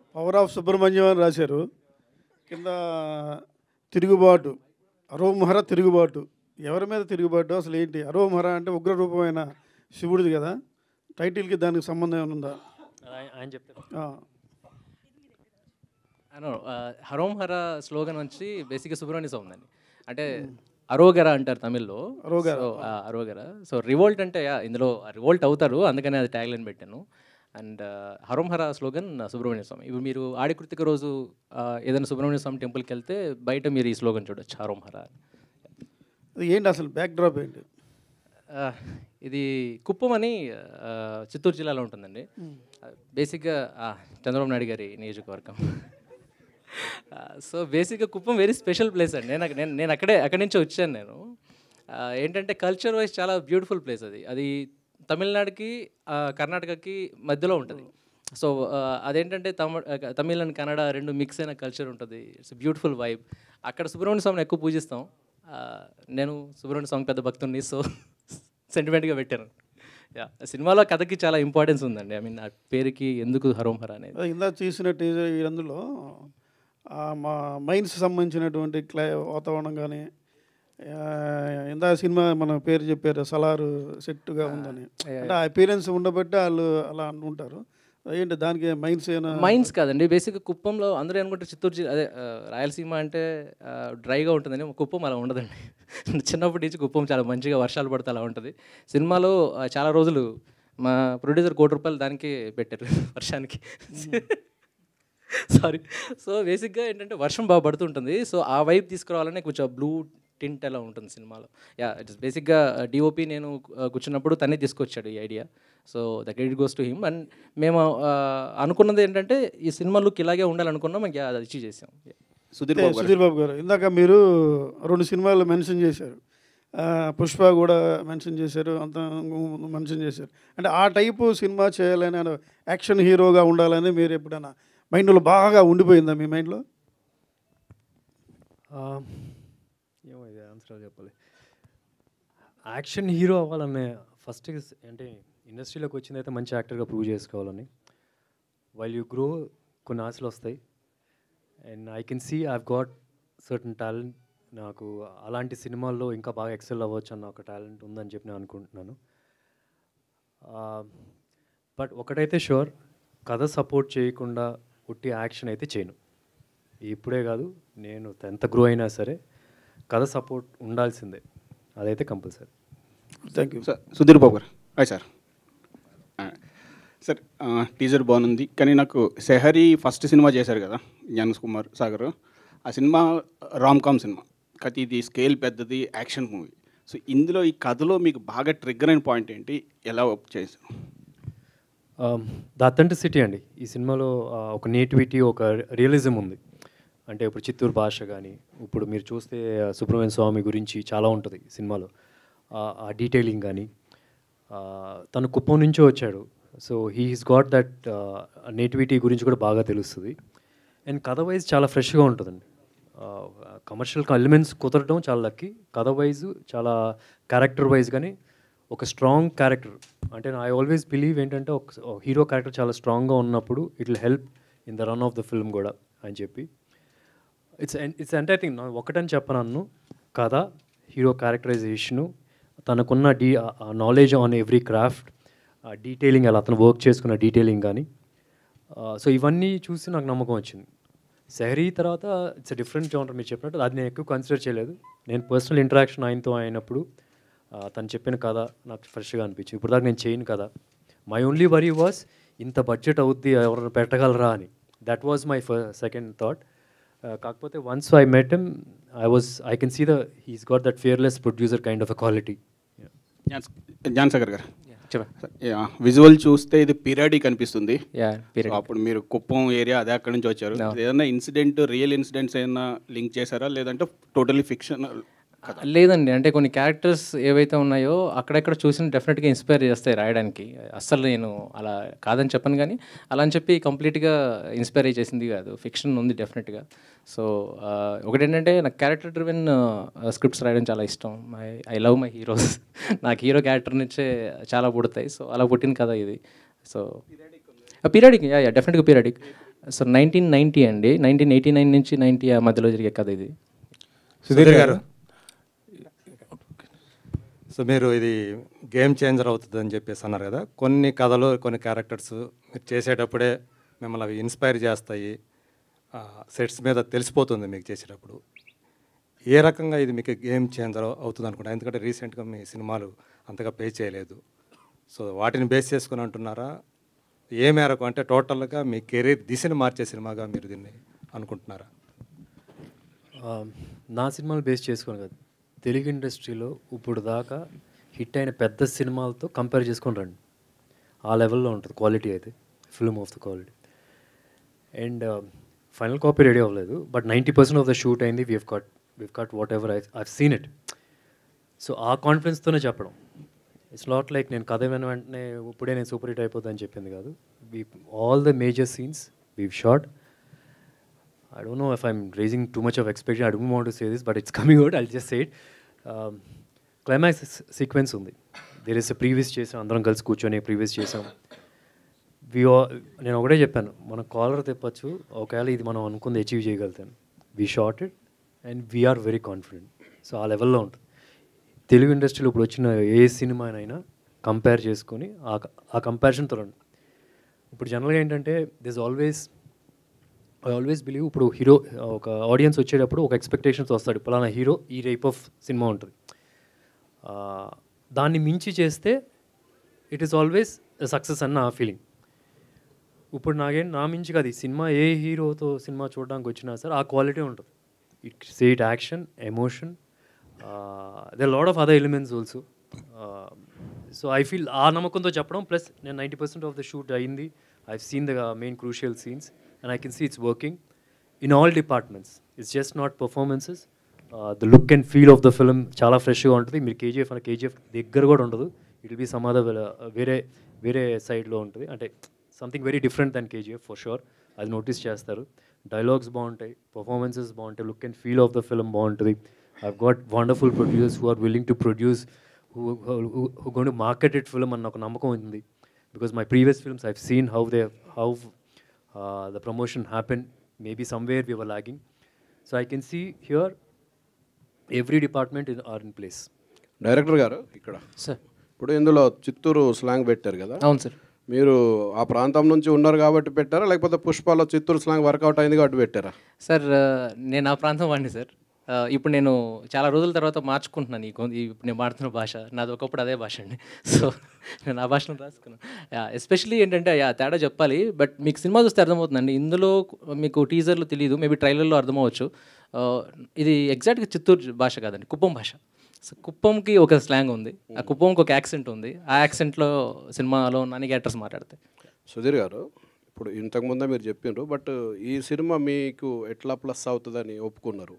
Power of Subrahmanyam అని రాశారు కింద తిరుగుబాటు అరోమహర తిరుగుబాటు ఎవరి మీద తిరుగుబాటు అసలు ఏంటి అరోమహర అంటే ఉగ్ర రూపమైన శివుడిది కదా టైటిల్కి దానికి సంబంధం ఏమైనా ఉందా ఆయన- ఆయన చెప్తారు ఆ, అను హరోం హర స్లోగన్ వచ్చి బేసిక్గా సుబ్రహ్మణ్య స్వామి ఉందండి అంటే అరోగర అంటారు తమిళ్లో అరోగర. సో అరోగర సో రివోల్ట్ అంటే yeah, ఇందులో రివోల్ట్ అవుతారు అందుకనే అది ట్యాగ్ లైన్ పెట్టాను అండ్ హరోం హర స్లోగన్ సుబ్రహ్మణ్య స్వామి ఇప్పుడు మీరు ఆడి కృతిక రోజు ఆ, ఏదైనా సుబ్రహ్మణ్య స్వామి టెంపుల్కి వెళ్తే బయట మీరు ఈ స్లోగన్ చూడొచ్చు హరోం హర అని. అది ఏంటి అసలు బ్యాక్ డ్రాప్ ఏంటి ఆ, ఇది కుప్పం అని ఆ, చిత్తూరు జిల్లాలో ఉంటుందండి బేసిక్గా ఆ, చంద్రబాబు నాయుడు గారి నియోజకవర్గం సో బేసిక్గా కుప్పం వెరీ స్పెషల్ ప్లేస్ అండి నేను అక్క- నేను నేను అక్కడే అక్కడి నుంచి వచ్చాను నేను ఆ, ఏంటంటే కల్చర్ వైజ్ చాలా బ్యూటిఫుల్ ప్లేస్ అది అది తమిళనాడుకి ఆ, కర్ణాటకకి మధ్యలో ఉంటుంది సో ఆ, అదేంటంటే తమిళ తమిళ్ అండ్ కన్నడ రెండు మిక్స్ అయిన కల్చర్ ఉంటుంది ఇట్స్ బ్యూటిఫుల్ వైబ్ అక్కడ సుబ్రహ్మణ్య స్వామిని ఎక్కువ పూజిస్తాం ఆ, నేను సుబ్రహ్మణ్య స్వామి పెద్ద భక్తుడిని సో సెంటిమెంట్గా పెట్టాను యా సినిమాలో కథకి చాలా ఇంపార్టెన్స్ ఉందండి ఐ మీన్ ఆ పేరుకి ఎందుకు హరోం హర అనేది అదే ఇందాక తీసిన టీజర్ అందులో ఆ, మా మైన్స్ సంబంధించినటువంటి క్లై వాతావరణం కానీ ఇందా సినిమా మన పేరు చెప్పారు సలారు సెట్గా ఉందని అంటే ఆ అపీరెన్స్ ఉండబట్టి వాళ్ళు అలా అనుకుంటారు ఏంటి దానికి మైన్స్ ఏమైనా మైన్స్ కాదండి బేసిక్గా కుప్పంలో అందరూ అనుకుంటే చిత్తూరు జిల్లా అదే ఆ, రాయలసీమ అంటే ఆ, డ్రైగా ఉంటుందని కుప్పం అలా ఉండదండి చిన్నప్పటి నుంచి కుప్పం చాలా మంచిగా వర్షాలు పడితే అలా ఉంటుంది సినిమాలో ఆ, చాలా రోజులు మా ప్రొడ్యూసర్ కోటి రూపాయలు దానికి పెట్టారు వర్షానికి సారీ సో బేసిక్గా ఏంటంటే వర్షం బాగా పడుతుంటుంది సో ఆ వైపు తీసుకురావాలని కొంచెం బ్లూ టింట్ అలా ఉంటుంది సినిమాలో యా ఇట్స్ బేసిక్గా డిఓపి నేను ఆ, కూర్చున్నప్పుడు తనే తీసుకొచ్చాడు ఈ idea so the credit goes to him and మేము ఆ, అనుకున్నది ఏంటంటే ఈ సినిమా లుక్ ఇలాగే ఉండాలనుకున్నాం ఇంకా అది అచీవ్ చేసాం Yeah. సుధీర్ అంటే బాబు గారు సుధీర్ బాబు గారు ఇందాక మీరు రెండు సినిమాలు మెన్షన్ చేశారు ఆ, పుష్ప కూడా మెన్షన్ చేశారు అంత మెన్షన్ చేశారు అంటే ఆ టైపు సినిమా చేయాలని ఆయన యాక్షన్ హీరోగా ఉండాలని మీరు ఎప్పుడైనా మైండ్లో బాగా ఉండిపోయిందా మీ మైండ్లో ఆ, ఏమో ఇది ఆన్సర్ చెప్పాలి యాక్షన్ హీరో అవ్వాలనే ఫస్ట్ అంటే ఇండస్ట్రీలోకి వచ్చింది అయితే మంచి యాక్టర్గా ప్రూవ్ చేసుకోవాలని వైల్ యూ గ్రో కొన్ని ఆశలు వస్తాయి and I can see I've got certain talent నాకు అలాంటి సినిమాల్లో ఇంకా బాగా ఎక్సెల్ అవ్వచ్చు అన్న ఒక టాలెంట్ ఉందని చెప్పి నేను అనుకుంటున్నాను బట్ ఒకటైతే షూర్ కథ సపోర్ట్ చేయకుండా ఉట్టి యాక్షన్ అయితే చేయను ఇప్పుడే కాదు నేను ఎంత గ్రో అయినా సరే కథ సపోర్ట్ ఉండాల్సిందే అదైతే compulsory thank you sir Sudheer Babu garu hi sir ఆ, సార్ ఆ, టీజర్ బాగుంది కానీ నాకు సెహరీ ఫస్ట్ సినిమా చేశారు కదా జ్ఞాన్ కుమార్ సాగర్ ఆ సినిమా రామ్ కామ్ సినిమా కాకపోతే ఇది స్కేల్ పెద్దది యాక్షన్ మూవీ సో ఇందులో ఈ కథలో మీకు బాగా ట్రిగ్గర్ అయిన పాయింట్ ఏంటి ఎలా చేశారు ద అథెంటిసిటీ అండి ఈ సినిమాలో ఆ, ఒక నేటివిటీ ఒక రియలిజం ఉంది అంటే ఇప్పుడు చిత్తూరు భాష కానీ ఇప్పుడు మీరు చూస్తే ఆ, సుబ్రహ్మణ్య స్వామి గురించి చాలా ఉంటుంది ఈ సినిమాలో ఆ- ఆ డీటెయిలింగ్ కానీ తను కుప్పం నుంచే వచ్చాడు so he's got that nativity గురించి కూడా బాగా తెలుస్తుంది అండ్ కథ వైజ్ చాలా ఫ్రెష్గా ఉంటుందండి కమర్షియల్ ఎలిమెంట్స్ కుదరడం చాలా లక్కీ కథ వైజ్ చాలా క్యారెక్టర్ వైజ్ కానీ ఒక స్ట్రాంగ్ క్యారెక్టర్ అంటే ఐ ఆల్వేస్ బిలీవ్ ఏంటంటే ఒక హీరో క్యారెక్టర్ చాలా స్ట్రాంగ్గా ఉన్నప్పుడు it will help in the run of the film కూడా అని చెప్పి ఇట్స్ ఇట్స్ అంటే ఐ థింక్ ఒకటని చెప్పనన్ను కథ హీరో క్యారెక్టరైజేషను తనకున్న the knowledge on every craft detailing అలా అతను వర్క్ చేసుకున్న డీటెయిలింగ్ కానీ సో ఇవన్నీ చూసి నాకు నమ్మకం వచ్చింది సెహరీ తర్వాత ఇట్స్ డిఫరెంట్ జానర్ మీరు చెప్పినట్టు అది నేను ఎక్కువ కన్సిడర్ చేయలేదు నేను పర్సనల్ ఇంటరాక్షన్ ఆయనతో అయినప్పుడు ఆ, తను చెప్పిన కథ నాకు ఫ్రెష్గా అనిపించింది ఇప్పుడు దాకా నేను చేయను కదా మై ఓన్లీ వరీ వాస్ ఇంత బడ్జెట్ అవుద్ది ఎవరైనా పెట్టగలరా అని that was my second thought కాకపోతే once I met him I was I can see the he's got that fearless producer kind of a quality Gyan Sagar garu చెప్పండి విజువల్ చూస్తే ఇది పీరియడిక్ అనిపిస్తుంది యా సో అప్పుడు మీరు కుప్పం ఏరియా అదే అక్కడి నుంచి వచ్చారు No. ఏదైనా ఇన్సిడెంట్ రియల్ ఇన్సిడెంట్స్ ఏదైనా లింక్ చేశారా లేదంటే టోటలీ ఫిక్షన్ లేదండి అంటే కొన్ని క్యారెక్టర్స్ ఏవైతే ఉన్నాయో అక్కడెక్కడ చూసిన డెఫినెట్గా ఇన్స్పైర్ చేస్తాయి రాయడానికి అస్సలు నేను అలా కాదని చెప్పను కానీ అలా అని చెప్పి కంప్లీట్గా ఇన్స్పైర్ అయ్యి చేసింది కాదు ఫిక్షన్ ఉంది డెఫినెట్గా సో ఒకటేంటంటే నాకు క్యారెక్టర్ డ్రివెన్ స్క్రిప్ట్స్ రాయడం చాలా ఇష్టం my I love my heroes నాకు హీరో క్యారెక్టర్ నుంచే చాలా పుడతాయి సో అలా పుట్టిన కదా ఇది సో పీరియడిక్ యా యా డెఫినెట్గా పీరియడిక్ సో నైన్టీన్ నైంటీ అండి నైన్టీన్ ఎయిటీ నైన్ నుంచి నైంటీ ఆ మధ్యలో జరిగే కథ ఇది సుధీర్ గారు సో మీరు ఇది గేమ్ చేంజర్ అవుతుందని చెప్పేసి అన్నారు కదా కొన్ని కథలు కొన్ని క్యారెక్టర్స్ మీరు చేసేటప్పుడే మిమ్మల్ని అవి ఇన్స్పైర్ చేస్తాయి సెట్స్ మీద తెలిసిపోతుంది మీకు చేసేటప్పుడు ఏ రకంగా ఇది మీకు గేమ్ చేంజర్ అవుతుంది అనుకుంటా ఎందుకంటే రీసెంట్గా మీ సినిమాలు అంతగా పే చేయలేదు సో వాటిని బేస్ చేసుకుని అంటున్నారా ఏ మేరకు అంటే టోటల్గా మీ కెరీర్ దిశని మార్చే సినిమాగా మీరు దీన్ని అనుకుంటున్నారా ఆ, నా సినిమాలు బేస్ చేసుకొని కాదు తెలుగు ఇండస్ట్రీలో ఇప్పుడు దాకా హిట్ అయిన పెద్ద సినిమాలతో కంపేర్ చేసుకొని రండి ఆ లెవెల్లో ఉంటుంది క్వాలిటీ అయితే film of the quality and final copy ready అవ్వలేదు but ninety percent of the shoot అయింది we've cut we've cut whatever I I seen it so ఆ కాన్ఫిడెన్స్తోనే చెప్పడం ఇట్స్ నాట్ లైక్ నేను కథ విన్న వెంటనే ఇప్పుడే నేను సూపర్ హిట్ అయిపోతుందని చెప్పింది కాదు we all the major scenes we've shot I don't know if I'm raising too much of expectation. I don't want to say this, but it's coming out. I'll just say it. Um, climax sequence ఉంది there is previous చేసాం అందరం కలిసి కూర్చొని previous చేసాం వి నేను ఒకటే చెప్పాను మన కాలర్ తెప్పచ్చు ఒకవేళ ఇది మనం అనుకుంది అచీవ్ చేయగలుగుతాను we shot it and we're very confident so ఆ లెవెల్లో ఉంటుంది తెలుగు ఇండస్ట్రీలో ఇప్పుడు వచ్చిన ఏ సినిమానైనా కంపేర్ చేసుకొని ఆ ఆ కంపారిజన్తో రండి ఇప్పుడు జనరల్గా ఏంటంటే this always I always believe ఇప్పుడు హీరో ఒక ఆడియన్స్ వచ్చేటప్పుడు ఒక ఎక్స్పెక్టేషన్స్ వస్తాడు పలానా హీరో ఈ టైప్ ఆఫ్ సినిమా ఉంటుంది ఆ, దాన్ని మించి చేస్తే ఇట్ ఈస్ ఆల్వేస్ సక్సెస్ అన్న ఆ ఫీలింగ్ ఇప్పుడు నాకేం నా మించి కాదు ఈ సినిమా ఏ హీరోతో సినిమా చూడడానికి వచ్చినా సరే ఆ క్వాలిటీ ఉంటుంది it say it action emotion they lot of other elements also so I feel ఆ నమ్మకంతో చెప్పడం ప్లస్ నేను ninety percent of the shoot అయింది I seen the main crucial scenes and I can see it's working in all departments it's just not performances the look and feel of the film చాలా ఫ్రెష్గా ఉంటుంది మీరు KGF అన్న KGF దగ్గర కూడా ఉండదు it will be some other వేరే వేరే సైడ్లో ఉంటుంది అంటే something very different than KGF for sure అది నోటీస్ చేస్తారు డైలాగ్స్ బాగుంటాయి పర్ఫార్మెన్సెస్ బాగుంటాయి look and feel of the film బాగుంటుంది I've got wonderful producers who are willing to produce who who going to market it film అన్న ఒక నమ్మకం ఉంది because my previous films I've seen how they how the promotion happen maybe somewhere we were lagging so I can see here every department in are in place director garu ఇక్కడ sir ఇప్పుడు ఇందులో Chittoor slang పెట్టారు కదా అవును sir మీరు ఆ ప్రాంతం నుంచి ఉన్నారు కాబట్టి పెట్టారా లేకపోతే పుష్పాలో చిత్తూరు స్లాంగ్ వర్కౌట్ అయింది కాబట్టి పెట్టారా సార్ ఆ, నేను ఆ ప్రాంతం వాడిని సార్ ఆ, ఇప్పుడు నేను చాలా రోజుల తర్వాత మార్చుకుంటున్నాను ఈ గొంతు- ఈ ఇప్పుడు నేను మాడుతున్న భాష నాది ఒకప్పుడు అదే భాష అండి సో నేను ఆ భాషను రాసుకున్నాను ఎస్పెషలీ ఏంటంటే యా తేడా చెప్పాలి బట్ మీకు సినిమా చూస్తే అర్థమవుతుందండి ఇందులో మీకు టీజర్లు తెలియదు మేబీ ట్రైలర్లో అర్థమవచ్చు ఆ, ఇది ఎగ్జాక్ట్గా చిత్తూరు భాష కాదండి కుప్పం భాష సో కుప్పంకి ఒక స్లాంగ్ ఉంది ఆ కుప్పంకి ఒక యాక్సెంట్ ఉంది ఆ యాక్సెంట్లో సినిమాలో నాని క్యారెక్టర్స్ మాట్లాడతాయి సుధీర్ గారు ఇప్పుడు ఇంతకుముందే మీరు చెప్పిండ్రు బట్ ఈ సినిమా మీకు ఎట్లా ప్లస్ అవుతుందని ఒప్పుకున్నారు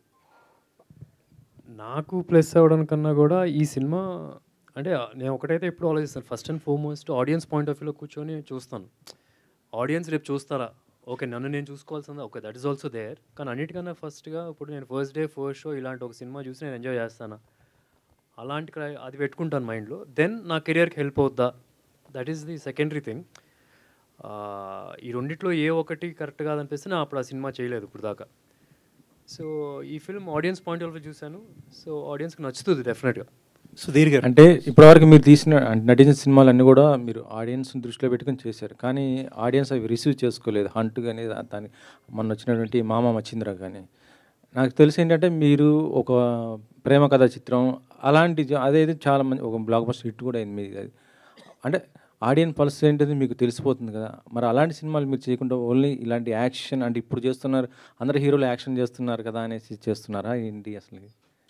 నాకు ప్లస్ అవ్వడం కన్నా కూడా ఈ సినిమా అంటే నేను ఒకటైతే ఎప్పుడు ఆలోచిస్తాను first and foremost audience point of వ్యూలో కూర్చొని చూస్తాను ఆడియన్స్ రేపు చూస్తారా ఓకే నన్ను నేను చూసుకోవాల్సింది okay that is also there కానీ అన్నిటికన్నా ఫస్ట్గా ఇప్పుడు నేను ఫస్ట్ డే ఫస్ట్ షో ఇలాంటి ఒక సినిమా చూసి నేను ఎంజాయ్ చేస్తాను అలాంటి క్రై- అది పెట్టుకుంటాను మైండ్లో దెన్ నా కెరియర్కి హెల్ప్ అవుద్దా that is the secondary thing ఈ రెండిట్లో ఏ ఒకటి కరెక్ట్ కాదనిపిస్తే నేను అప్పుడు ఆ సినిమా చేయలేదు ఇప్పుడు దాకా సో ఈ film audience point of view చూశాను సో ఆడియన్స్కి నచ్చుతుంది డెఫినెట్గా సుధీర్ గారు అంటే ఇప్పటివరకు మీరు తీసిన అంటే నటించిన సినిమాలన్నీ కూడా మీరు ఆడియన్స్ దృష్టిలో పెట్టుకొని చేశారు కానీ ఆడియన్స్ అవి రిసీవ్ చేసుకోలేదు హంట్ కానీ దాని మొన్న వచ్చినటువంటి మామ మచ్చింద్ర కానీ నాకు తెలిసి ఏంటంటే మీరు ఒక ప్రేమ కథ చిత్రం అలాంటి జ- అదేది చాలా మంది ఒక బ్లాక్ బస్టర్ హిట్ కూడా అయింది మీది అది అంటే ఆడియన్స్ పల్స్ ఏంటది మీకు తెలిసిపోతుంది కదా మరి అలాంటి సినిమాలు మీరు చేయకుండా ఓన్లీ ఇలాంటి యాక్షన్ అంటే ఇప్పుడు చేస్తున్నారు అందరు హీరోలు యాక్షన్ చేస్తున్నారు కదా అనేసి చేస్తున్నారా ఏంటి అసలు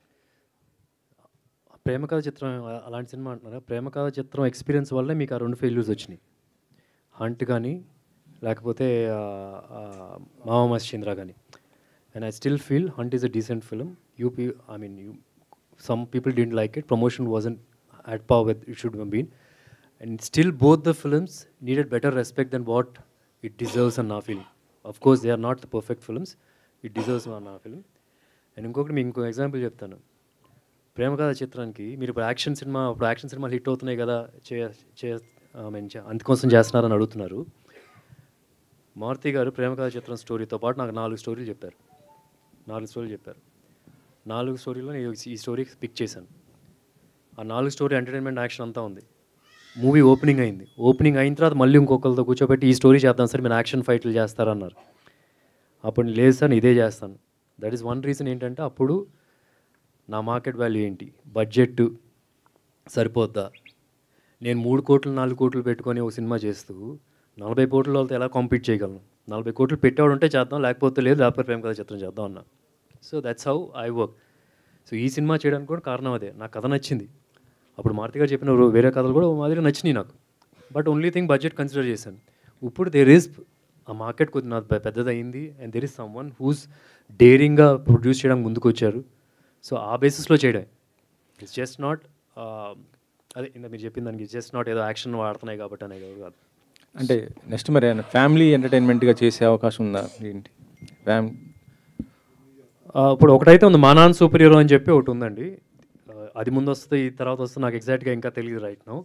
ప్రేమ కథ చిత్రం అ- అలాంటి సినిమా అంటున్నారా ప్రేమ కథ చిత్రం ఎక్స్పీరియన్స్ వల్లే మీకు ఆ రెండు ఫెయిల్యూర్స్ వచ్చినాయి హంట్ కానీ లేకపోతే ఆ, ఆ, మామ మశ్చంద్ర కానీ and I still feel Hunt is a decent film you P I mean you some people didn't like it promotion wasn't at par with it should been and still both the films needed better respect then what it deserves in నా feeling of course they are not the perfect films it deserves in నా film and ఇంకొకటి మీకు ఇంకో example చెప్తాను ప్రేమ కథ చిత్రానికి మీరు ఇప్పుడు యాక్షన్ సినిమా ఇప్పుడు యాక్షన్ సినిమాలు హిట్ అవుతున్నాయి కదా చే చే ఐ మీన్ అందుకోసం చేస్తున్నారని అడుగుతున్నారు మారుతి గారు ప్రేమ కథ చిత్రం స్టోరీతో పాటు నాకు నాలుగు స్టోరీలు చెప్పారు నాలుగు స్టోరీలు చెప్పారు నాలుగు స్టోరీలో నేను ఈ స్టోరీ పిక్ చేశాను ఆ నాలుగు స్టోరీ ఎంటర్టైన్మెంట్ యాక్షన్ అంతా ఉంది మూవీ ఓపెనింగ్ అయింది ఓపెనింగ్ అయిన తర్వాత మళ్ళీ ఇంకొకరితో కూర్చోబెట్టి ఈ స్టోరీ చేద్దాం సార్ మీరు యాక్షన్ ఫైట్లు చేస్తారన్నారు అప్పుడు నేను, లేదు సార్ నేను ఇదే చేస్తాను దట్ ఈస్ వన్ రీజన్ ఏంటంటే అప్పుడు నా మార్కెట్ వాల్యూ ఏంటి బడ్జెట్ సరిపోద్దా నేను మూడు కోట్లు నాలుగు కోట్లు పెట్టుకొని ఒక సినిమా చేస్తూ నలభై కోట్ల వాళ్ళతో ఎలా కాంపీట్ చేయగలను నలభై కోట్లు పెట్టేవాడు ఉంటే చేద్దాం లేకపోతే లేదు లేకపోతే ప్రేమ కథ చిత్రం చేద్దాం అన్నా so that's how I work so ఈ సినిమా చేయడానికి కూడా కారణం అదే నాకు కథ నచ్చింది అప్పుడు మారుతి గారు చెప్పిన రో- వేరే కథలు కూడా ఓ మాదిరి నచ్చినాయి నాకు but only thing budget consider చేశాను ఇప్పుడు దేర్ ఈస్ ఆ మార్కెట్ కొద్దిగా నాకు పె- పెద్దదయింది and there is someone who's డేరింగ్గా ప్రొడ్యూస్ చేయడానికి ముందుకు వచ్చారు సో ఆ బేసిస్లో చేయడం ఇట్స్ జస్ట్ నాట్ అదే ఇంత మీరు చెప్పిన దానికి జస్ట్ నాట్ ఏదో యాక్షన్ వాడుతున్నాయి కాబట్టి అనే కాదు అంటే నెక్స్ట్ మరి ఫ్యామిలీ ఎంటర్టైన్మెంట్గా చేసే అవకాశం ఉందా ఏంటి ఫ్యామ్ ఆ, ఇప్పుడు ఒకటైతే ఉంది మా నాన్న సూపర్ హీరో అని చెప్పి ఒకటి ఉందండి ఆ, అది ముందు వస్తుంది ఈ తర్వాత వస్తుంది నాకు ఎగ్జాక్ట్గా ఇంకా తెలియదు రైట్ నో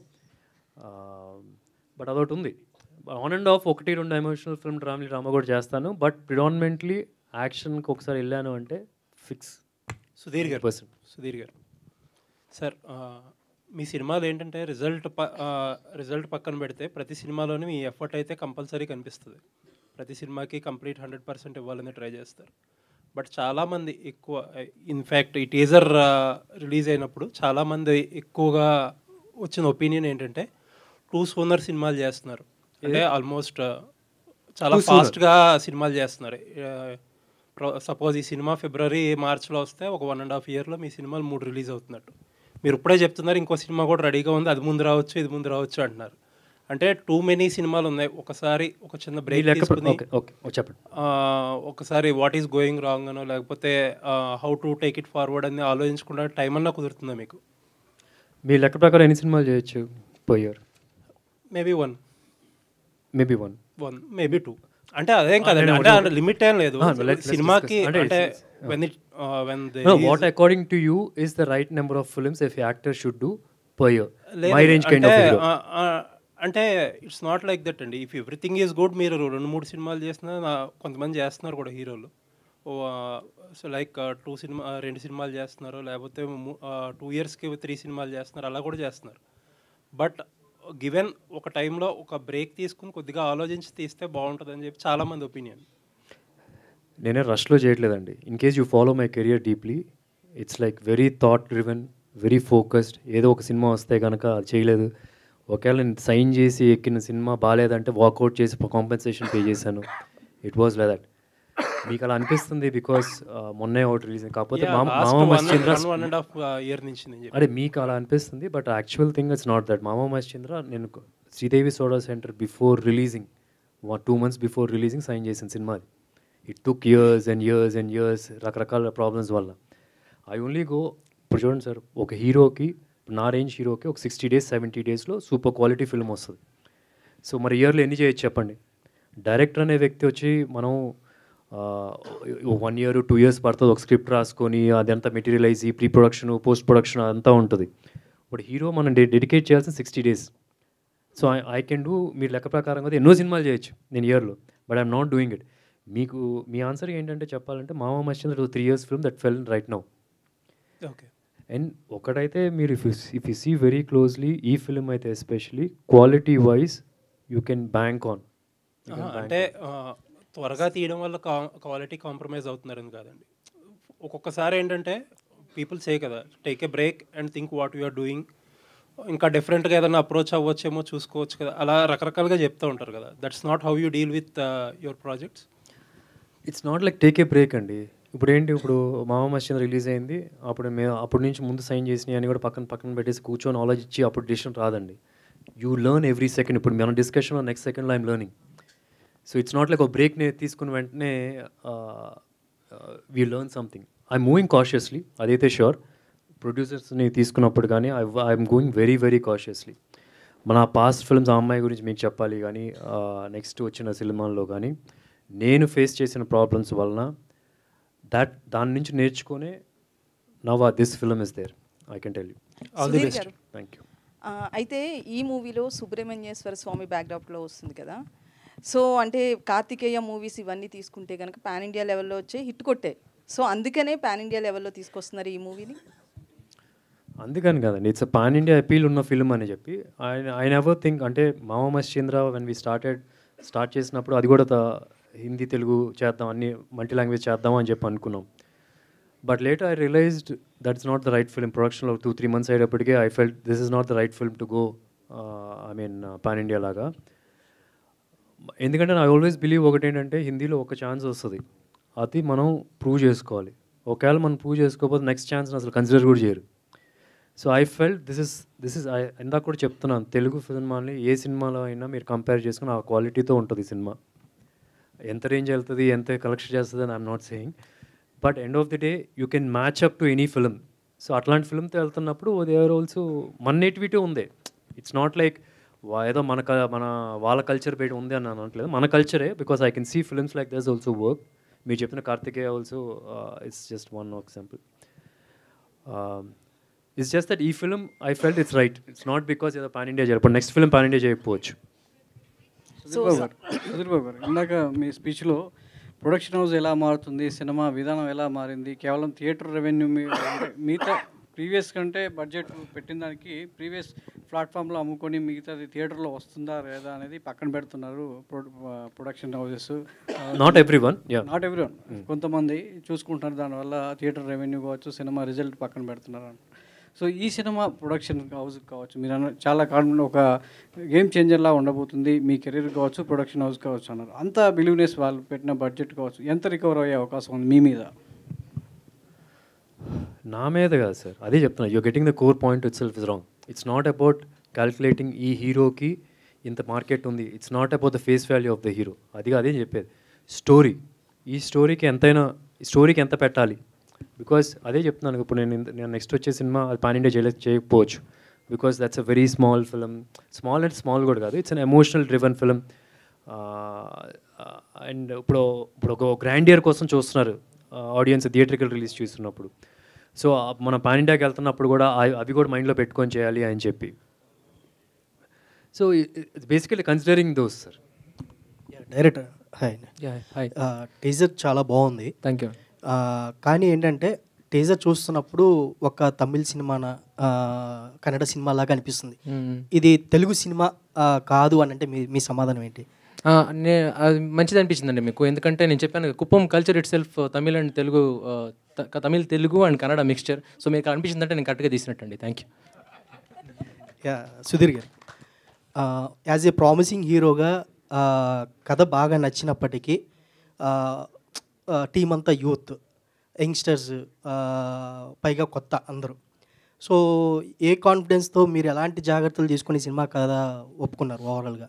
బట్ అదొకటి ఉంది ఆన్ అండ్ ఆఫ్ ఒకటి రెండు ఎమోషనల్ ఫిల్మ్ డ్రామా డ్రామా కూడా చేస్తాను బట్ ప్రిడామినెంట్లీ యాక్షన్కి ఒకసారి వెళ్ళాను అంటే ఫిక్స్ సుధీర్ గారు పర్సెంట్ సుధీర్ గారు సార్ ఆ, మీ సినిమాలు ఏంటంటే రిజల్ట్ ప రిజల్ట్ పక్కన పెడితే ప్రతి సినిమాలోని మీ ఎఫర్ట్ అయితే కంపల్సరీ కనిపిస్తుంది ప్రతి సినిమాకి కంప్లీట్ హండ్రెడ్ పర్సెంట్ ఇవ్వాలని ట్రై చేస్తారు బట్ చాలామంది ఎక్కువ ఇన్ఫ్యాక్ట్ ఈ టీజర్ రిలీజ్ అయినప్పుడు చాలామంది ఎక్కువగా వచ్చిన ఒపీనియన్ ఏంటంటే టూ సోనర్ సినిమాలు చేస్తున్నారు అంటే ఆల్మోస్ట్ చాలా ఫాస్ట్గా సినిమాలు చేస్తున్నారు సపోజ్ ఈ సినిమా ఫిబ్రవరి మార్చ్లో వస్తే ఒక వన్ అండ్ హాఫ్ ఇయర్లో మీ సినిమాలు మూడు రిలీజ్ అవుతున్నట్టు మీరు ఇప్పుడే చెప్తున్నారు ఇంకో సినిమా కూడా రెడీగా ఉంది అది ముందు రావచ్చు ఇది ముందు రావచ్చు అంటున్నారు అంటే టూ మెనీ సినిమాలు ఉన్నాయి ఒకసారి ఒక చిన్న మీ బ్రేక్ లెక్క తీసుకుని ఓకే ఓకే చెప్పండి ఆ, ఒకసారి వాట్ ఈస్ గోయింగ్ రాంగ్ అనో లేకపోతే how to take it forward అని ఆలోచించకుండా టైం అన్నా కుదురుతుందా మీకు మీ లెక్క ప్రకారం ఎన్ని సినిమాలు చేయొచ్చు per year maybe one maybe one one maybe two అంటే అదేం కాదండి అంటే లిమిట్ ఏం లేదు Ah, let's- let's సినిమాకి discuss. అంటే అంటే it's- when it when No, what according to you is the right number of films if actor should do per year? My range kind of అంటే hero. ఆ, ఆ, అంటే it's not like that అండి if everything is good మీరు రెండు మూడు సినిమాలు చేసినా నా- కొంతమంది చేస్తున్నారు కూడా హీరోలు సో లైక్ టూ సినిమా రెండు సినిమాలు చేస్తున్నారు లేకపోతే టూ ఇయర్స్కి త్రీ సినిమాలు చేస్తున్నారు అలా కూడా చేస్తున్నారు బట్ గివెన్ ఒక టైంలో ఒక బ్రేక్ తీసుకుని కొద్దిగా ఆలోచించి తీస్తే బాగుంటుందని చెప్పి చాలామంది ఒపీనియన్ నేనే రష్లో చేయట్లేదండి in case you follow my career deeply it's like very thought driven very focused ఏదో ఒక సినిమా వస్తే కనుక అది చేయలేదు ఒకవేళ నేను సైన్ చేసి ఎక్కిన సినిమా బాగాలేదంటే వాకౌట్ చేసి కాంపెన్సేషన్ పే చేశాను ఇట్ వాజ్ లైక్ దట్ మీకు అలా అనిపిస్తుంది బికాస్ మొన్నే ఒకటి రిలీజ్ కాకపోతే Maama Maama Mascheendra one and half year నుంచి నేను చెప్పి అదే మీకు అలా అనిపిస్తుంది but actual thing it's not that Maama Mascheendra నేను Sridevi Soda Center before releasing two months before releasing sign చేసిన సినిమా అది it took years and years and years రకరకాల ప్రాబ్లమ్స్ వల్ల ఐ ఓన్లీ గో ఇప్పుడు చూడండి సార్ ఒక హీరోకి నా రేంజ్ హీరోకి ఒక సిక్స్టీ డేస్ సెవెంటీ డేస్లో సూపర్ క్వాలిటీ ఫిల్మ్ వస్తుంది సో మరి ఇయర్లో ఎన్ని చేయొచ్చు చెప్పండి డైరెక్టర్ అనే వ్యక్తి వచ్చి మనం వన్ ఇయర్ టూ ఇయర్స్ పడుతుంది ఒక స్క్రిప్ట్ రాసుకొని అదంతా materialise pre production post production అంతా ఉంటుంది ఇప్పుడు హీరో మనం డెడికేట్ చేయాల్సిన sixty days so I I can do మీరు లెక్క ప్రకారం అయితే ఎన్నో సినిమాలు చేయొచ్చు నేను ఇయర్లో but I'm not doing it మీకు మీ ఆన్సర్ ఏంటంటే చెప్పాలంటే Maama Mascheendra two three years film that fell right now okay and ఒకటైతే మీరు if if you see very closely ఈ ఫిల్మ్ అయితే especially quality wise you can bank on ఆహా, అంటే ఆ, త్వరగా తీయడం వల్ల క్వాలిటీ కాంప్రమైజ్ అవుతున్నారని కాదండి ఒక్కొక్కసారి ఏంటంటే పీపుల్ సే కదా take a break and think what you are doing ఇంకా డిఫరెంట్గా ఏదైనా అప్రోచ్ అవ్వచ్చేమో చూసుకోవచ్చు కదా అలా రకరకాలుగా చెప్తూ ఉంటారు కదా that's not how you deal with your projects it's not like take a break అండి ఇప్పుడు ఏంటి ఇప్పుడు మామ మశ్చంద్ర రిలీజ్ అయింది అప్పుడు మేము అప్పటి నుంచి ముందు సైన్ చేసినవి అని కూడా పక్కన పక్కన పెట్టేసి కూర్చొని ఆలోచించి అప్పుడు డిసిషన్ రాదండి యూ లెర్న్ ఎవ్రీ సెకండ్ ఇప్పుడు మన డిస్కషన్లో నెక్స్ట్ సెకండ్లో I'm learning so it's not like ఒక బ్రేక్ని తీసుకున్న వెంటనే we learn something I moving cautiously అదైతే షూర్ ప్రొడ్యూసర్స్ని తీసుకున్నప్పుడు కానీ I I'm going very very cautiously మన పాస్ట్ ఫిల్మ్స్ ఆ అమ్మాయి గురించి మీకు చెప్పాలి కానీ నెక్స్ట్ వచ్చిన సినిమాల్లో కానీ నేను ఫేస్ చేసిన ప్రాబ్లమ్స్ వలన దట్ దాని నుంచి నేర్చుకునే now this film is there I can tell you all the Sudheer best garu thank you ఆ, అయితే ఈ మూవీలో సుబ్రహ్మణ్యేశ్వర స్వామి బ్యాక్డ్రాప్లో వస్తుంది కదా సో అంటే కార్తికేయ మూవీస్ ఇవన్నీ తీసుకుంటే కనుక పాన్ ఇండియా లెవెల్లో వచ్చే హిట్ కొట్టాయి సో అందుకనే పాన్ ఇండియా లెవెల్లో తీసుకొస్తున్నారు ఈ మూవీని అందుకని కదండి ఇట్స్ పాన్ ఇండియా అపీల్ ఉన్న ఫిల్మ్ అని చెప్పి ఆయన ఐ నెవర్ థింక్ అంటే Maama Mascheendra when we started start చేసినప్పుడు అది కూడా త- హిందీ తెలుగు చేద్దాం అన్ని మల్టీ లాంగ్వేజ్ చేద్దాం అని చెప్పి అనుకున్నాం but later I realised that's not the right film ప్రొడక్షన్లో టూ త్రీ మంత్స్ అయ్యేటప్పటికే I felt this is not the right film to go I mean pan India లాగా ఎందుకంటే నా ఆల్వేస్ బిలీవ్ ఒకటి ఏంటంటే హిందీలో ఒక ఛాన్స్ వస్తుంది అది మనం ప్రూవ్ చేసుకోవాలి ఒకవేళ మనం ప్రూవ్ చేసుకోకపోతే నెక్స్ట్ ఛాన్స్ అసలు కన్సిడర్ కూడా చేయరు so I felt this is this is ఇందాక కూడా చెప్తున్నాను తెలుగు సినిమాని ఏ సినిమాలో అయినా మీరు కంపేర్ చేసుకుని ఆ క్వాలిటీతో ఉంటుంది ఈ సినిమా ఎంత రేంజ్ వెళ్తుంది ఎంత కలెక్షన్ చేస్తుంది అని I'm not saying but end of the day you can match up to any film so అట్లాంటి ఫిల్మ్తో వెళ్తున్నప్పుడు దే ఆర్ ఆల్సో మన నేటివిటీ ఉంది ఇట్స్ నాట్ లైక్ ఏదో మన క- మన వాళ్ళ కల్చర్ బయట ఉంది అని నేను అనట్లేదు మన కల్చరే because I can see films like this also work మీరు చెప్పిన Karthikeya also it's just one example it's just that ఈ film I felt it's right it's not because ఏదో పాన్ ఇండియా చేయాలి నెక్స్ట్ ఫిల్మ్ పాన్ ఇండియా చేయకపోవచ్చు సుధీర్ బాబు గారు సుధీర్ బాబు గారు ఇందాక మీ స్పీచ్లో production house ఎలా మారుతుంది సినిమా విధానం ఎలా మారింది కేవలం థియేటర్ రెవెన్యూ మీ అంటే మిగతా ప్రీవియస్ కంటే బడ్జెట్ పెట్టిన దానికి ప్రీవియస్ ప్లాట్ఫామ్లో అమ్ముకొని మిగతాది థియేటర్లో వస్తుందా లేదా అనేది పక్కన పెడుతున్నారు production houses Not everyone, yeah. Not every కొంతమంది చూసుకుంటున్నారు దానివల్ల థియేటర్ రెవెన్యూ కావచ్చు సినిమా రిజల్ట్ పక్కన పెడుతున్నారు సో ఈ సినిమా ప్రొడక్షన్ హౌస్ కావచ్చు మీరు అన్న చాలా కాన్ఫిడెంట్ ఒక గేమ్ చేంజర్లా ఉండబోతుంది మీ కెరీర్ కావచ్చు ప్రొడక్షన్ హౌస్ కావచ్చు అన్నారు అంత బిలీవ్నెస్ వాళ్ళు పెట్టిన బడ్జెట్ కావచ్చు ఎంత రికవర్ అయ్యే అవకాశం ఉంది మీ మీద నా మీద కాదు సార్ అదే చెప్తున్నా you getting the core point itself is wrong it's not about calculating ఈ హీరోకి ఇంత మార్కెట్ ఉంది it's not about the face value of the hero అది అదే చెప్పేది స్టోరీ ఈ స్టోరీకి ఎంతైనా స్టోరీకి ఎంత పెట్టాలి బికాస్ అదే చెప్తున్నాను ఇప్పుడు నేను ఇంత- నేను నెక్స్ట్ వచ్చే సినిమా అది పాన్ ఇండియా చేయలే చేయకపోవచ్చు because that's a very small film small and small కూడా కాదు it's an emotional driven film and ఇప్పుడు ఇప్పుడు ఒక గ్రాండియర్ కోసం చూస్తున్నారు ఆడియన్స్ థియేట్రికల్ రిలీజ్ చూస్తున్నప్పుడు సో మనం పాన్ ఇండియాకి వెళ్తున్నప్పుడు కూడా అవి- అవి కూడా మైండ్లో పెట్టుకొని చేయాలి అని చెప్పి so it's basically considering those sir director hi Yeah, hi. Teaser చాలా బాగుంది Thank you. ఆ, కానీ ఏంటంటే టీజర్ చూస్తున్నప్పుడు ఒక తమిళ సినిమాన ఆ, కన్నడ సినిమా లాగా అనిపిస్తుంది Hmm. ఇది తెలుగు సినిమా ఆ, కాదు అని అంటే మీ మీ సమాధానం ఏంటి ఆ, నే అది మంచిది అనిపించిందండి మీకు ఎందుకంటే నేను చెప్పాను కదా, Kuppam culture itself Tamil and Telugu ఆ, త- Tamil Telugu and Kannada mixture so మీకు అనిపించిందంటే నేను కరెక్ట్గా తీసినట్టండి thank you yeah Sudheer garu as a promising హీరోగా ఆ, కథ బాగా నచ్చినప్పటికీ టీం అంతా యూత్ యంగ్స్టర్స్ పైగా కొత్త అందరూ సో ఏ కాన్ఫిడెన్స్తో మీరు ఎలాంటి జాగ్రత్తలు తీసుకుని సినిమా కథ ఒప్పుకున్నారు ఓవరాల్గా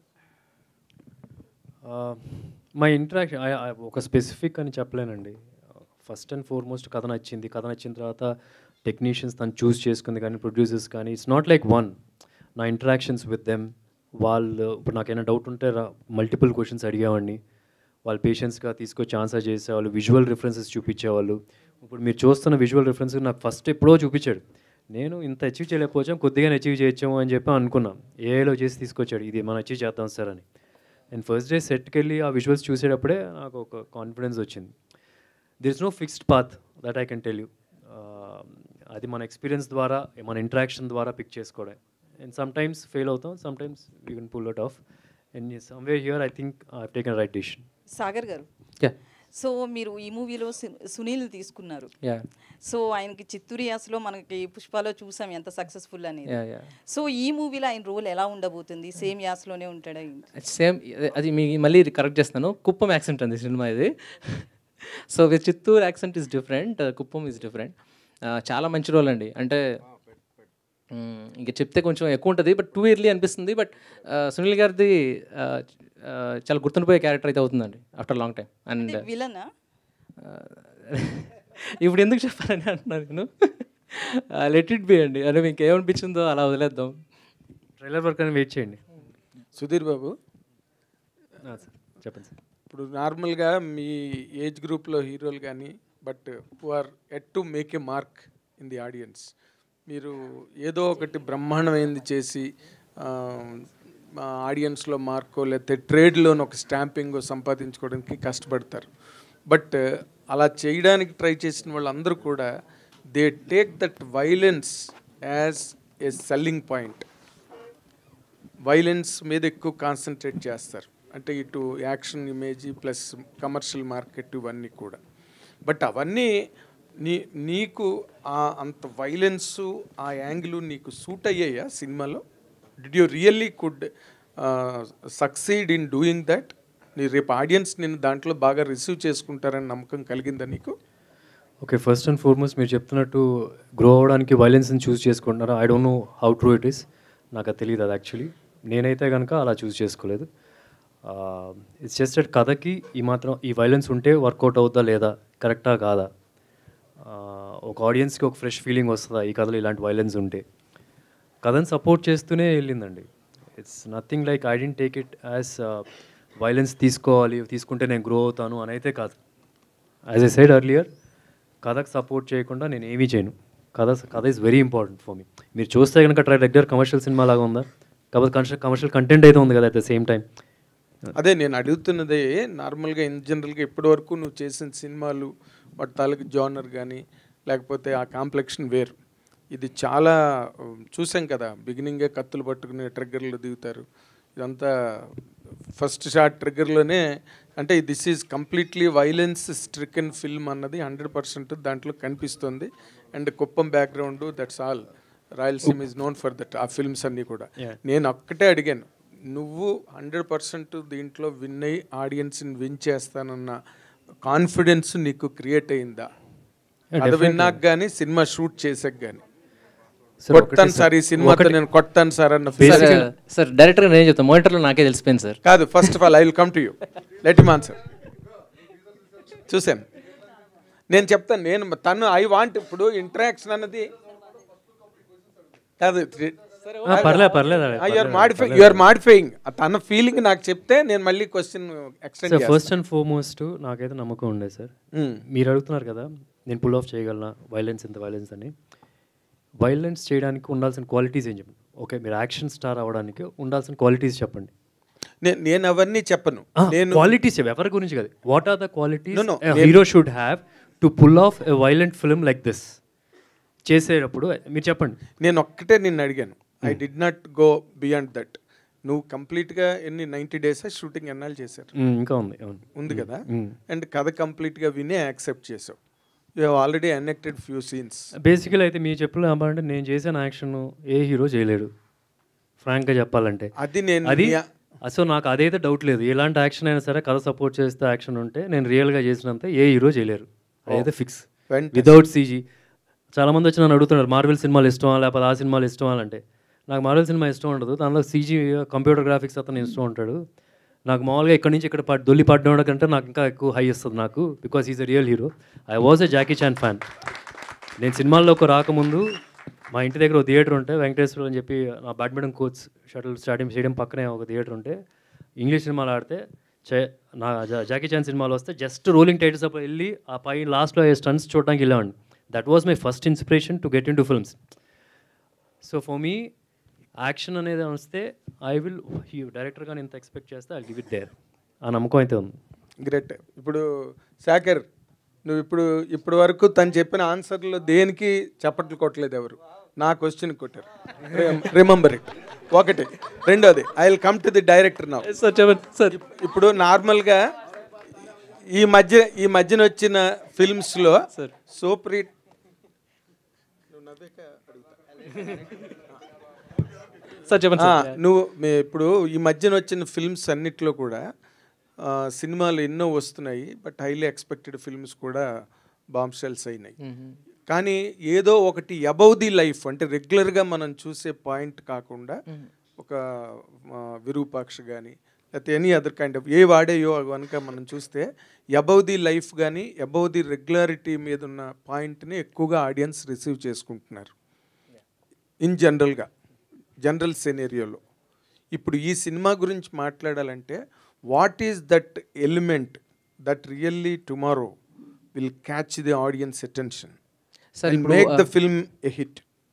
మై ఇంటరాక్షన్ ఒక స్పెసిఫిక్ అని చెప్పలేనండి ఫస్ట్ అండ్ ఫార్మోస్ట్ కథ నచ్చింది కథ నచ్చిన తర్వాత టెక్నీషియన్స్ తను చూస్ చేసుకుంది కానీ ప్రొడ్యూసర్స్ కానీ ఇట్స్ నాట్ లైక్ వన్ నా ఇంటరాక్షన్స్ విత్ దెమ్ వాళ్ళు ఇప్పుడు నాకైనా డౌట్ ఉంటే మల్టిపుల్ క్వశ్చన్స్ అడిగేవాడిని వాళ్ళు పేషెన్స్గా తీసుకొచ్చి ఆన్సర్ చేసేవాళ్ళు విజువల్ రిఫరెన్సెస్ చూపించేవాళ్ళు ఇప్పుడు మీరు చూస్తున్న విజువల్ రిఫరెన్స్ నాకు ఫస్ట్ ఎప్పుడో చూపించాడు నేను ఇంత అచీవ్ చేయలేకపోవచ్చాం కొద్దిగా అచీవ్ చేయొచ్చాము అని చెప్పి అనుకున్నాం ఏఐలో చేసి తీసుకొచ్చాడు ఇది మనం అచీవ్ చేద్దాం సార్ అని అండ్ ఫస్ట్ డే సెట్కి వెళ్ళి ఆ విజువల్స్ చూసేటప్పుడే నాకు ఒక కాన్ఫిడెన్స్ వచ్చింది there is no fixed path that I can tell you అది మన ఎక్స్పీరియన్స్ ద్వారా మన ఇంటరాక్షన్ ద్వారా పిక్ చేసుకోవడం అండ్ సమ్ టైమ్స్ ఫెయిల్ అవుతాం sometimes you can pull out of and somewhere here I think I taken right decision Sagar garu Yeah. So మీరు ఈ మూవీలో సునీల్ తీసుకున్నారు Yeah. సో ఆయనకి చిత్తూరు యాసలో మనకి పుష్పలో చూసాం ఎంత సక్సెస్ఫుల్ అనేది Yeah, yeah. సో ఈ మూవీలో ఆయన రోల్ ఎలా ఉండబోతుంది సేమ్ యాసలోనే ఉంటాడా సేమ్ అది మీ మళ్ళీ కరెక్ట్ చేస్తాను కుప్పం యాక్సెంట్ అండి సినిమా ఇది so with Chittoor accent is different Kuppam is different చాలా మంచి రోల్ అండి అంటే మ్, ఇంకా చెప్తే కొంచెం ఎక్కువ ఉంటుంది బట్ టూ ఇయర్లీ అనిపిస్తుంది బట్ సునీల్ గారిది ఆ, ఆ, చాలా గుర్తుండిపోయే క్యారెక్టర్ అయితే అవుతుందండి ఆఫ్టర్ లాంగ్ టైం అండ్ విలనా ఇప్పుడు ఎందుకు చెప్పాలని అంటున్నాను నేను లెట్ ఇట్ బి అండి అంటే మీకు ఏమనిపించిందో అలా వదిలేద్దాం ట్రైలర్ వర్క్ అని వెయిట్ చేయండి సుధీర్ బాబు సార్ చెప్పండి సార్ ఇప్పుడు నార్మల్గా మీ ఏజ్ గ్రూప్లో హీరోలు కానీ but who are at to make a mark in the audience మీరు ఏదో ఒకటి బ్రహ్మాండమైంది చేసి ఆ, ఆడియన్స్లో మార్కో లేకపోతే ట్రేడ్లోని ఒక స్టాంపింగ్ సంపాదించుకోవడానికి కష్టపడతారు బట్ అలా చేయడానికి ట్రై చేసిన వాళ్ళందరూ కూడా they take that violence as a selling point violence మీద ఎక్కువ కాన్సన్ట్రేట్ చేస్తారు అంటే ఇటు action image plus commercial market ఇవన్నీ కూడా బట్ అవన్నీ నీ నీకు ఆ అంత వైలెన్స్ ఆ యాంగిల్ నీకు సూట్ అయ్యాయా సినిమాలో did you really could succeed in doing that నీ రేపు ఆడియన్స్ నిన్ను దాంట్లో బాగా రిసీవ్ చేసుకుంటారని నమ్మకం కలిగిందా నీకు ఓకే ఫస్ట్ అండ్ ఫార్మోస్ట్ మీరు చెప్తున్నట్టు గ్రో అవ్వడానికి వైలెన్స్ని చూస్ చేసుకుంటున్నారా I don't know how true it is నాకు అది తెలియదు అది యాక్చువల్లీ నేనైతే కనుక అలా చూస్ చేసుకోలేదు ఇట్స్ జస్ట్ అట్ కథకి ఈ మాత్రం ఈ వైలెన్స్ ఉంటే వర్కౌట్ అవుద్దా లేదా కరెక్టా కాదా ఆ, ఒక ఆడియన్స్కి ఒక ఫ్రెష్ ఫీలింగ్ వస్తుందా ఈ కథలో ఇలాంటి వైలెన్స్ ఉంటే కథను సపోర్ట్ చేస్తూనే వెళ్ళిందండి it's nothing like I didn't take it as violence తీసుకోవాలి తీసుకుంటే నేను గ్రో అవుతాను అని అయితే కాదు యాజ్ ఎ సైడ్ అర్లియర్ కథకు సపోర్ట్ చేయకుండా నేను ఏమీ చేయను కథ కథ is very important for me మీరు చూస్తే కనుక ట్రై రెగ్యులర్ కమర్షియల్ సినిమా లాగా ఉందా కాకపోతే కమర్షియల్ కమర్షియల్ కంటెంట్ అయితే ఉంది కదా అట్ ద సేమ్ టైం అదే నేను అడుగుతున్నదే నార్మల్గా ఇన్ జనరల్గా ఇప్పటి వరకు నువ్వు చేసిన సినిమాలు వాటి తాలూకు జానర్ కానీ లేకపోతే ఆ కాంప్లెక్షన్ వేరు ఇది చాలా ఉమ్, చూసాం కదా బిగినింగే కత్తులు పట్టుకుని ట్రిగ్గర్లు దిగుతారు ఇదంతా ఫస్ట్ షాట్ ట్రిగ్గర్లోనే అంటే this is completely violence stricken film అన్నది హండ్రెడ్ పర్సెంట్ దాంట్లో కనిపిస్తుంది and Kuppam background that's all Rayalaseema is known for that ఆ ఫిల్మ్స్ అన్నీ కూడా Yeah. నేను ఒక్కటే అడిగాను నువ్వు హండ్రెడ్ పర్సెంట్ దీంట్లో విన్ అయ్యి ఆడియన్స్ని విన్ చేస్తానన్న కాన్ఫిడెన్స్ నీకు క్రియేట్ అయిందా Yeah, అది definitely. విన్నాక కానీ సినిమా షూట్ చేసాక కానీ Sir, కొట్టాను ఒకటి సార్ ఈ sir, సినిమాతో ఒకటి- నేను కొట్టాను సార్ అన్న సార్ feeling. సార్ డైరెక్ట్గా నేను చెప్తాను మానిటర్లో నాకే తెలిసిపోయింది సార్ కాదు first of all I will come to you let him answer చూశాను నేను చెప్తాను నేను తను ఐ వాంట్ ఇప్పుడు ఇంటరాక్షన్ అన్నది కాదు ఆ, పర్లేదు, పర్లేదు, యూఆర్ పర్లేదు, మాడిఫై పర్లేదు. యూఆర్ మాడిఫైయింగ్ తన ఫీలింగ్ నాకు చెప్తే నేను మళ్ళీ question extend sir first and foremost నాకైతే నమ్మకం ఉండే సార్ Hmm. మీరు అడుగుతున్నారు కదా నేను పుల్ ఆఫ్ చేయగలనా వైలెన్స్ ఎంత వైలెన్స్ అని వైలెన్స్ చేయడానికి ఉండాల్సిన క్వాలిటీస్ ఏం చెప్పండి ఓకే మీరు యాక్షన్ స్టార్ అవ్వడానికి ఉండాల్సిన క్వాలిటీస్ చెప్పండి నేను నేను అవన్నీ చెప్పను నేను క్వాలిటీస్ ఎవరి గురించి కాదు what are the qualities No, no, నేను- hero should have to pull off a violent film like this చేసేటప్పుడు మీరు చెప్పండి నేను ఒక్కటే నిన్ను అడిగాను I did not go beyond that నువ్వు కంప్లీట్గా ఎన్ని నైంటీ డేస్ షూటింగ్ ఎన్నాళ్ళు చేశారు Mm, ఇంకా ఉంది, అవును. ఉంది కదా Mm. అండ్ కథ కంప్లీట్గా వినే యాక్సెప్ట్ చేసావు you have already enacted few scenes basically అయితే మీ చెప్పులు ఏమంటే నేను చేసిన యాక్షన్ ఏ హీరో చేయలేడు ఫ్రాంక్గా చెప్పాలంటే అది నేను అది మీ- సో నాకు అదైతే డౌట్ లేదు ఎలాంటి యాక్షన్ అయినా సరే కథ సపోర్ట్ చేస్తే యాక్షన్ ఉంటే నేను రియల్గా చేసినంత ఏ హీరో చేయలేరు అదైతే ఫిక్స్ Fantastic. వితౌట్ సీజీ చాలామంది వచ్చి నన్ను అడుగుతున్నారు మార్వెల్ సినిమాలు ఇష్టమా లేకపోతే ఆ సినిమాలు ఇష్టమా అంటే నాకు మార్వెల్ సినిమా ఇష్టం ఉండదు దానిలో సీజీ కంప్యూటర్ గ్రాఫిక్స్ అతను ఇష్టం ఉంటాడు నాకు మామూలుగా ఇక్కడ నుంచి ఇక్కడ పడ్ దొల్లి పడ్డం కంటే నాకు ఇంకా ఎక్కువ హై ఇస్తుంది నాకు because is a real hero I was a Jackie Chan fan నేను సినిమాల్లోకి రాకముందు మా ఇంటి దగ్గర ఒక థియేటర్ ఉంటే వెంకటేశ్వర అని చెప్పి నా badminton coach shuttle stadium stadium పక్కనే ఒక థియేటర్ ఉంటే ఇంగ్లీష్ సినిమాలు ఆడితే చే నా జా- జాకీ చాన్ సినిమాలు వస్తే జస్ట్ రోలింగ్ టైటిల్స్ అప్పుడు వెళ్ళి ఆ పై లాస్ట్లో స్టన్స్ చూడడానికి వెళ్ళామండి that was my first inspiration to get into films so for me action అనేది వస్తే ఐ విల్ డైరెక్టర్గా నేను ఇంత ఎక్స్పెక్ట్ చేస్తే ఐ గివ్ ఇట్ దేర్ ఆ నమ్మకం అయితే ఉంది గ్రేట్ ఇప్పుడు శాకర్ నువ్వు ఇప్పుడు ఇప్పటి వరకు తను చెప్పిన ఆన్సర్లో దేనికి చప్పట్లు కొట్టలేదు ఎవరు నా క్వశ్చన్ కొట్టారు రిమెంబర్ ఇట్ ఒకటి రెండోది I will come to the director నా సార్ చెప్పండి సార్ ఇప్పుడు నార్మల్గా ఈ మధ్య ఈ మధ్యన వచ్చిన ఫిల్మ్స్లో సూపర్ హిట్ సార్ చెప్పండి ఆ, సార్ నువ్వు మీ- ఇప్పుడు ఈ మధ్యన వచ్చిన ఫిల్మ్స్ అన్నిట్లో కూడా ఆ, సినిమాలు ఎన్నో వస్తున్నాయి బట్ హైలీ ఎక్స్పెక్టెడ్ ఫిల్మ్స్ కూడా బాంబ్ షెల్స్ అయినాయి కానీ ఏదో ఒకటి అబౌవ్ ది లైఫ్ అంటే రెగ్యులర్గా మనం చూసే పాయింట్ కాకుండా ఒక ఆ, విరూపాక్ష కానీ లేకపోతే any other kind of a వాడేయో కనుక మనం చూస్తే అబౌవ్ ది లైఫ్ కానీ అబౌవ్ ది రెగ్యులారిటీ మీద ఉన్న పాయింట్ని ఎక్కువగా ఆడియన్స్ రిసీవ్ చేసుకుంటున్నారు ఇన్ జనరల్గా జనరల్ సెనేరియోలో ఇప్పుడు ఈ సినిమా గురించి మాట్లాడాలంటే what is that element that really tomorrow will catch the audience attention Sir, ఇప్పుడు, make the uh, film a hit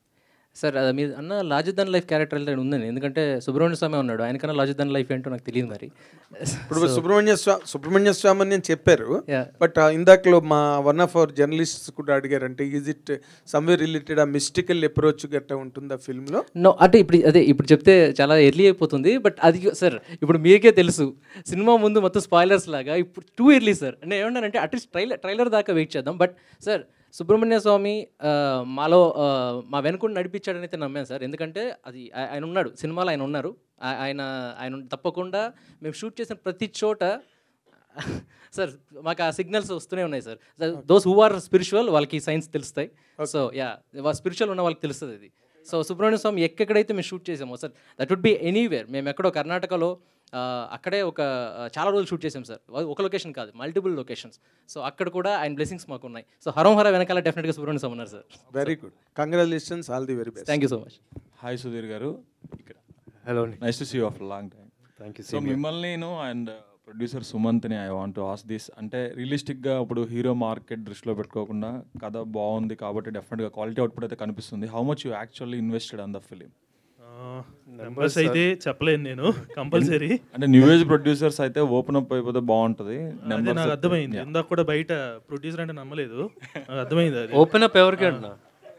sir అది మీరు అన్న లార్జర్ దన్ లైఫ్ క్యారెక్టర్ అంటే ఉందండి ఎందుకంటే సుబ్రహ్మణ్య స్వామి ఉన్నాడు ఆయనకన్నా లార్జర్ దన్ లైఫ్ ఏంటో నాకు తెలియదు మరి ఇప్పుడు So- సుబ్రహ్మణ్య స్వామి సుబ్రహ్మణ్య స్వామి అని నేను చెప్పారు Yeah. బట్ ఇందాకలో మా వన్ ఆఫ్ అవర్ జర్నలిస్ట్స్ కూడా అడిగారంటే is it somewhere related a mystical approach గట్ట ఉంటుంది ఆ ఫిల్మ్లో నో అంటే ఇప్పుడు అదే ఇప్పుడు చెప్తే చాలా ఎర్లీ అయిపోతుంది బట్ అది సార్ ఇప్పుడు మీకే తెలుసు సినిమా ముందు మొత్తం స్పాయిలర్స్ లాగా ఇప్పుడు టూ ఎర్లీ సార్ నేను ఏమన్నానంటే అట్లీస్ట్ ట్రైలర్ ట్రైలర్ దాకా వెయిట్ చేద్దాం బట్ సార్ సుబ్రహ్మణ్య స్వామి ఆ, మాలో ఆ, మా వెనుకొని నడిపించాడని అయితే నమ్మాను సార్ ఎందుకంటే అది ఆ- ఆయన ఉన్నాడు సినిమాలో ఆయన ఉన్నారు ఆ- ఆయన ఆయన తప్పకుండా మేము షూట్ చేసిన ప్రతి చోట సార్ మాకు ఆ సిగ్నల్స్ వస్తూనే ఉన్నాయి sir those who are spiritual వాళ్ళకి సైన్స్ తెలుస్తాయి సో యా స్పిరిచువల్ ఉన్న వాళ్ళకి తెలుస్తుంది ఇది సో సుబ్రహ్మణ్య స్వామి ఎక్కడైతే మేము షూట్ చేసామో sir that would be anywhere మేము ఎక్కడో కర్ణాటకలో ఆ, అక్కడే ఒక ఆ, చాలా రోజులు షూట్ చేసాం సార్ ఒక లొకేషన్ కాదు మల్టిపుల్ లొకేషన్స్ సో అక్కడ కూడా ఆయన బ్లెస్సింగ్స్ మాకు ఉన్నాయి సో హరం హర వెనకాల డెఫినెట్గా సుబ్రహ్మణ్య స్వామి ఉన్నారు sir very good congratulations all the very best thank you so much hi Sudheer garu ఇక్కడ hello nice to see of long time Thank you, so same here. మిమ్మల్ని నేను అండ్ ప్రొడ్యూసర్ సుమంత్ని I want to ask this అంటే రియలిస్టిక్గా ఇప్పుడు hero market దృష్టిలో పెట్టుకోకుండా కథ బాగుంది కాబట్టి డెఫినెట్గా క్వాలిటీ అవుట్పుట్ అయితే కనిపిస్తుంది how much you actually invested on the film numbers అయితే చెప్పలేను నేను కంపల్సరీ అంటే న్యూ ఏజ్ ప్రొడ్యూసర్స్ అయితే ఓపెన్ అప్ అయిపోతే బాగుంటుంది అదే Numbers నాకు అయితే- అర్థమైంది Yeah. ఇందాక కూడా బయట ప్రొడ్యూసర్ అంటే నమ్మలేదు నాకు అర్థమైంది అది ఓపెన్ అప్ ఎవరికి అన్నా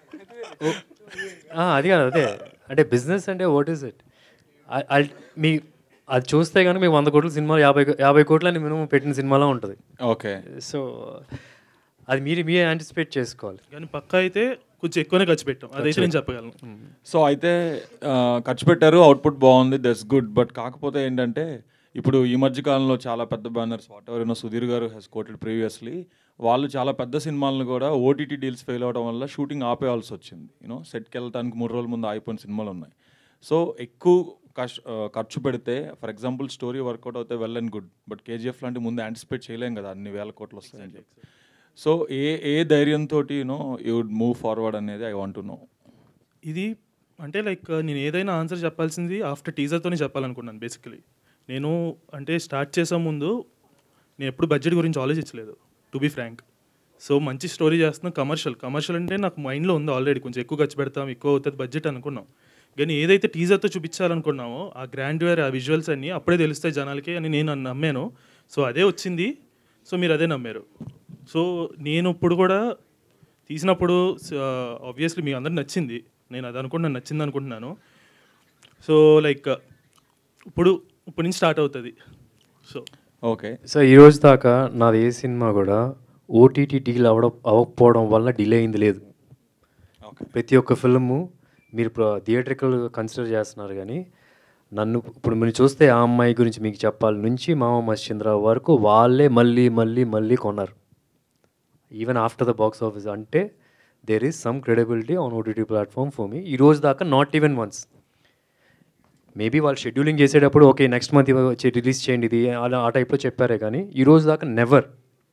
ఆ, అది కాదు అదే అంటే బిజినెస్ అంటే వాట్ ఈస్ ఇట్ మీ అది చూస్తే కానీ మీకు వంద కోట్ల సినిమా యాభై యాభై కోట్లని మినిమం పెట్టిన సినిమాలో ఉంటుంది ఓకే సో అది మీరు మీరే యాంటిసిపేట్ చేసుకోవాలి కానీ పక్కా అయితే కొంచెం ఎక్కువనే ఖర్చు పెట్టాం అదైతే నేను చెప్పగలను సో అయితే ఆ, ఖర్చు పెట్టారు అవుట్పుట్ బాగుంది దట్స్ గుడ్ బట్ కాకపోతే ఏంటంటే ఇప్పుడు ఈ మధ్య కాలంలో చాలా పెద్ద banners whatever you know Sudheer garu he's coated previously వాళ్ళు చాలా పెద్ద సినిమాలను కూడా ఓటీటీ డీల్స్ ఫెయిల్ అవడం వల్ల షూటింగ్ ఆపేయాల్సి వచ్చింది యూనో సెట్కి వెళ్ళడానికి మూడు రోజుల ముందు ఆగిపోయిన సినిమాలు ఉన్నాయి సో ఎక్కువ కష్ ఆ, ఖర్చు పెడితే ఫర్ ఎగ్జాంపుల్ స్టోరీ వర్కౌట్ అవుతే well and good but KGF లాంటి ముందు యాంటిసిపేట్ చేయలేం కదా అన్ని వేల కోట్లు వస్తాయని చెప్పి సో ఏ ఏ ధైర్యంతో you know you would move forward అనేది ఐ వాంట్ టు నో ఇది అంటే లైక్ నేను ఏదైనా ఆన్సర్ చెప్పాల్సింది ఆఫ్టర్ టీజర్తోనే చెప్పాలనుకున్నాను బేసికలీ నేను అంటే స్టార్ట్ చేసే ముందు నేను ఎప్పుడు బడ్జెట్ గురించి ఆలోచించలేదు టు బీ ఫ్రాంక్ సో మంచి స్టోరీ చేస్తున్నాం కమర్షియల్ కమర్షియల్ అంటే నాకు మైండ్లో ఉంది ఆల్రెడీ కొంచెం ఎక్కువ ఖర్చు పెడతాం ఎక్కువ అవుతుంది బడ్జెట్ అనుకున్నాం కానీ ఏదైతే టీజర్తో చూపించాలనుకున్నామో ఆ గ్రాండ్వేర్ ఆ విజువల్స్ అన్నీ అప్పుడే తెలుస్తాయి జనాలకి అని నేను నమ్మాను సో అదే వచ్చింది సో మీరు అదే నమ్మారు సో నేను ఇప్పుడు కూడా తీసినప్పుడు ఆబ్వియస్లీ మీ అందరికి నచ్చింది నేను అది అనుకుంటున్నాను నచ్చింది అనుకుంటున్నాను సో లైక్ ఇప్పుడు ఇప్పుడు నుంచి స్టార్ట్ అవుతుంది సో ఓకే సో ఈ రోజు దాకా నాది ఏ సినిమా కూడా ఓటీటీ డీల్ అవ్వడం అవ్వకపోవడం వల్ల డిలే అయింది లేదు ప్రతి ఒక్క ఫిల్ము మీరు థియేట్రికల్ కన్సిడర్ చేస్తున్నారు కానీ నన్ను ఇప్పుడు మీరు చూస్తే ఆ అమ్మాయి గురించి మీకు చెప్పాలి నుంచి మామ మశ్చంద్ర వరకు వాళ్ళే మళ్ళీ మళ్ళీ మళ్ళీ కొన్నారు even after the box office అంటే there is some credibility on OTT platform for me ఈ రోజు దాకా నాట్ ఈవెన్ వన్స్ మేబీ వాళ్ళు షెడ్యూలింగ్ చేసేటప్పుడు ఓకే నెక్స్ట్ మంత్ రిలీజ్ చేయండి ఇది అలా ఆ టైప్లో చెప్పారే కానీ ఈ రోజు దాకా never